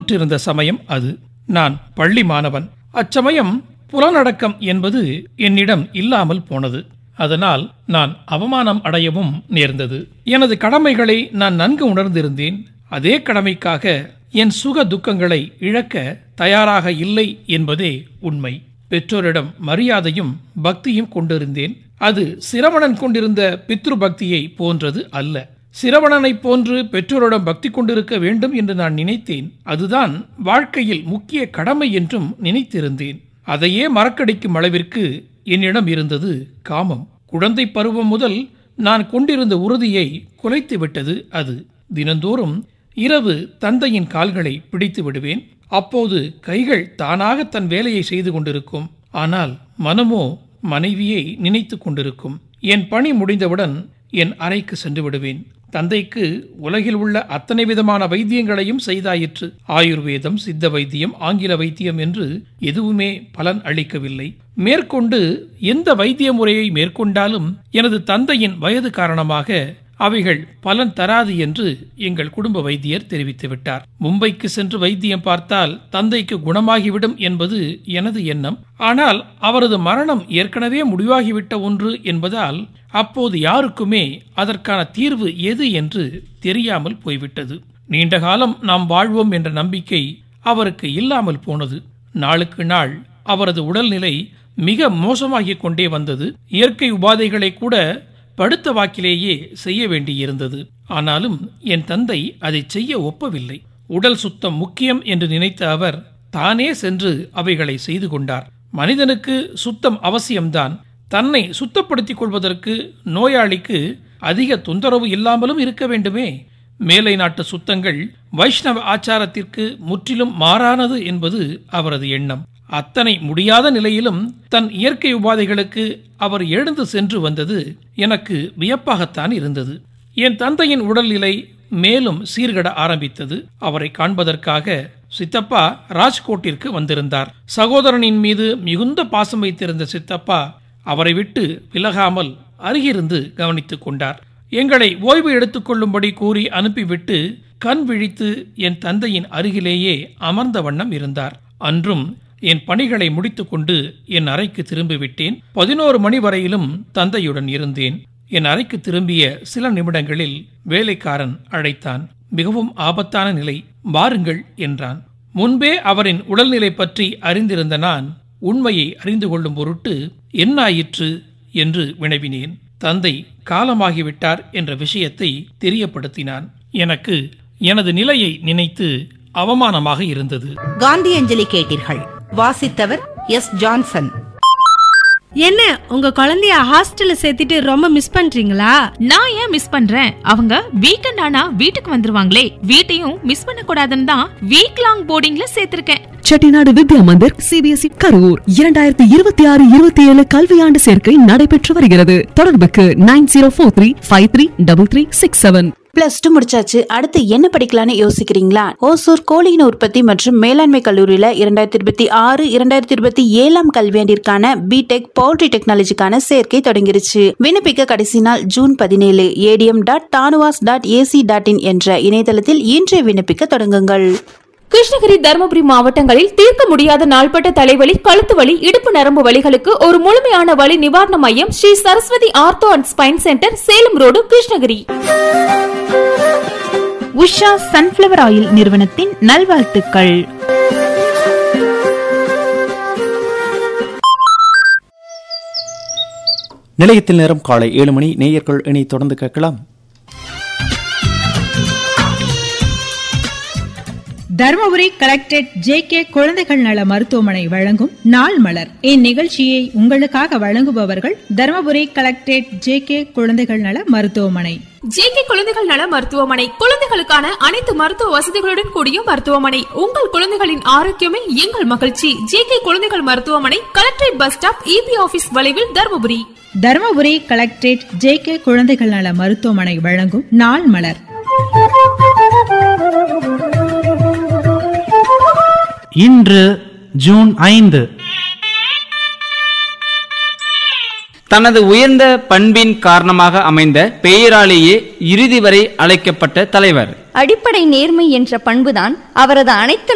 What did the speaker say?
இருந்த சமயம் அது நான் பள்ளி மாணவன் அச்சமயம் புலனடக்கம் என்பது என்னிடம் இல்லாமல் போனது அதனால் நான் அவமானம் அடையவும் நேர்ந்தது எனது கடமைகளை நான் நன்கு உணர்ந்திருந்தேன் அதே கடமைக்காக என் சுக துக்கங்களை இழக்க தயாராக இல்லை என்பதே உண்மை பெற்றோரிடம் மரியாதையும் பக்தியும் கொண்டிருந்தேன் அது சிரவணன் கொண்டிருந்த பித்ரு பக்தியை போன்றது அல்ல சிரவணனைப் போன்று பெற்றோரிடம் பக்தி கொண்டிருக்க வேண்டும் என்று நான் நினைத்தேன் அதுதான் வாழ்க்கையில் முக்கிய கடமை என்றும் நினைத்திருந்தேன் அதையே மறக்கடிக்கும் அளவிற்கு என்னிடம் இருந்தது காமம் குழந்தை பருவம் முதல் நான் கொண்டிருந்த உறுதியை குலைத்து விட்டது அது தினந்தோறும் இரவு தந்தையின் கால்களை பிடித்து விடுவேன் அப்போது கைகள் தானாக தன் வேலையை செய்து கொண்டிருக்கும் ஆனால் மனமோ மனைவியை நினைத்து கொண்டிருக்கும் என் பணி முடிந்தவுடன் என் அறைக்கு சென்று விடுவேன் தந்தைக்கு உலகில் உள்ள அத்தனை விதமான வைத்தியங்களையும் செய்தாயிற்று ஆயுர்வேதம் சித்த வைத்தியம் ஆங்கில வைத்தியம் என்று எதுவுமே பலன் அளிக்கவில்லை மேற்கொண்டு எந்த வைத்திய முறையை மேற்கொண்டாலும் எனது தந்தையின் வயது காரணமாக அவைகள் பலன் தராது என்று எங்கள் குடும்ப வைத்தியர் தெரிவித்து விட்டார் மும்பைக்கு சென்று வைத்தியம் பார்த்தால் தந்தைக்கு குணமாகிவிடும் என்பது எனது எண்ணம் ஆனால் அவரது மரணம் ஏற்கனவே முடிவாகிவிட்ட ஒன்று என்பதால் அப்போது யாருக்குமே அதற்கான தீர்வு எது என்று தெரியாமல் போய்விட்டது நீண்ட காலம் நாம் வாழ்வோம் என்ற நம்பிக்கை அவருக்கு இல்லாமல் போனது நாளுக்கு நாள் அவரது உடல்நிலை மிக மோசமாகிக் கொண்டே வந்தது இயற்கை உபாதைகளை கூட படுத்த வாக்கிலேயே செய்ய வேண்டியிருந்தது ஆனாலும் என் தந்தை அதை செய்ய ஒப்பவில்லை உடல் சுத்தம் முக்கியம் என்று நினைத்த அவர் தானே சென்று அவைகளை செய்து கொண்டார் மனிதனுக்கு சுத்தம் அவசியம்தான் தன்னை சுத்தப்படுத்திக் கொள்வதற்கு நோயாளிக்கு அதிக தொந்தரவு இல்லாமலும் இருக்க வேண்டுமே மேலை நாட்டு சுத்தங்கள் வைஷ்ணவ ஆச்சாரத்திற்கு முற்றிலும் மாறானது என்பது அவரது எண்ணம் அத்தனை முடியாத நிலையிலும் தன் இயற்கை உபாதைகளுக்கு அவர் எழுந்து சென்று வந்தது எனக்கு வியப்பாகத்தான் இருந்தது என் தந்தையின் உடல்நிலை மேலும் சீர்கட ஆரம்பித்தது அவரை காண்பதற்காக சித்தப்பா ராஜ்கோட்டிற்கு வந்திருந்தார் சகோதரனின் மீது மிகுந்த பாசம் வைத்திருந்த சித்தப்பா அவரை விட்டு விலகாமல் அருகிருந்து கவனித்துக் கொண்டார் எங்களை ஓய்வு எடுத்துக்கொள்ளும்படி கூறி அனுப்பிவிட்டு கண் விழித்து என் தந்தையின் அருகிலேயே அமர்ந்த வண்ணம் இருந்தார் அன்றும் என் பணிகளை முடித்துக்கொண்டு என் அறைக்கு திரும்பிவிட்டேன் பதினோரு மணி வரையிலும் தந்தையுடன் இருந்தேன் என் அறைக்கு திரும்பிய சில நிமிடங்களில் வேலைக்காரன் அழைத்தான் மிகவும் ஆபத்தான நிலை வாருங்கள் என்றான் முன்பே அவரின் உடல்நிலை பற்றி அறிந்திருந்த நான் உண்மையை அறிந்து கொள்ளும் பொருட்டு என்னாயிற்று என்று வினவினேன் தந்தை காலமாகிவிட்டார் என்ற விஷயத்தை தெரியப்படுத்தினான் எனக்கு எனது நிலையை நினைத்து அவமானமாக இருந்தது காந்தி அஞ்சலி கேட்டீர்கள் வாசித்தவர் எஸ் ஜான்சன் என்ன உங்க குழந்தைய ஹாஸ்டல்ல சேர்த்துட்டு ரொம்ப மிஸ் பண்றீங்களா நான் ஏன் மிஸ் பண்றேன் அவங்க வீக்கெண்ட் ஆனா வீட்டுக்கு வந்துருவாங்களே வீட்டையும் மிஸ் பண்ண கூடாதுன்னு தான் வீக் லாங் போர்டிங்ல சேர்த்திருக்கேன் செட்டிநாடு வித்யா மந்திர் சிபிஎஸ்இ கரூர் இரண்டாயிரத்தி இருபத்தி ஆறு இருபத்தி ஏழு கல்வியாண்டு சேர்க்கை நடைபெற்று வருகிறது தொடர்புக்கு nine zero four three five three double three six seven plus two முடிச்சாச்சு அடுத்து என்ன படிக்கலாம்னு யோசிக்கிறீங்களா ஓசூர் கோழியின் உற்பத்தி மற்றும் மேலாண்மை கல்லூரியில இரண்டாயிரத்தி இருபத்தி ஆறு இரண்டாயிரத்தி இருபத்தி ஏழாம் கல்வியாண்டிற்கான பிடெக் பவுல்ட்ரி டெக்னாலஜிக்கான சேர்க்கை தொடங்கிருச்சு விண்ணப்பிக்க கடைசி நாள் ஜூன் பதினேழு ATM dot TANUVAS dot AC dot in என்ற இணையதளத்தில் இன்றே விண்ணப்பிக்க தொடங்குங்கள் கிருஷ்ணகிரி தருமபுரி மாவட்டங்களில் தீர்க்க முடியாத நாள்பட்ட தலைவலி கழுத்து வலி இடுப்பு நரம்பு வலிகளுக்கு ஒரு முழுமையான வலி நிவாரண மையம் Sri Saraswathi ortho and spine centre Salem road Krishnagiri Usha sunflower oil நிறுவனத்தின் நல்வாழ்த்துக்கள் நிலையத்தில் நேரம் காலை ஏழு மணி நேயர்கள் இனி தொடர்ந்து கேட்கலாம் தருமபுரி கலெக்டரேட் ஜே கே குழந்தைகள் நல மருத்துவமனை வழங்கும் நாள் மலர் இந்நிகழ்ச்சியை உங்களுக்காக வழங்குபவர்கள் தருமபுரி கலெக்டரேட் ஜே கே குழந்தைகள் நல மருத்துவமனை ஜேகே குழந்தைகள் நல மருத்துவமனை குழந்தைகளுக்கான அனைத்து மருத்துவ வசதிகளுடன் கூடிய மருத்துவமனை உங்கள் குழந்தைகளின் ஆரோக்கியமே எங்கள் மகிழ்ச்சி ஜேகே குழந்தைகள் மருத்துவமனை collectorate bus stop EB office வளைவில் Dharmapuri Dharmapuri collectorate J K குழந்தைகள் நல மருத்துவமனை வழங்கும் நாள் மலர் இன்று ஜூன் ஐந்து தனது உயர்ந்த பண்பின் காரணமாக அமைந்த பெயராலேயே இறுதி வரை அழைக்கப்பட்ட தலைவர் அடிப்படை நேர்மை என்ற பண்புதான் அவரது அனைத்து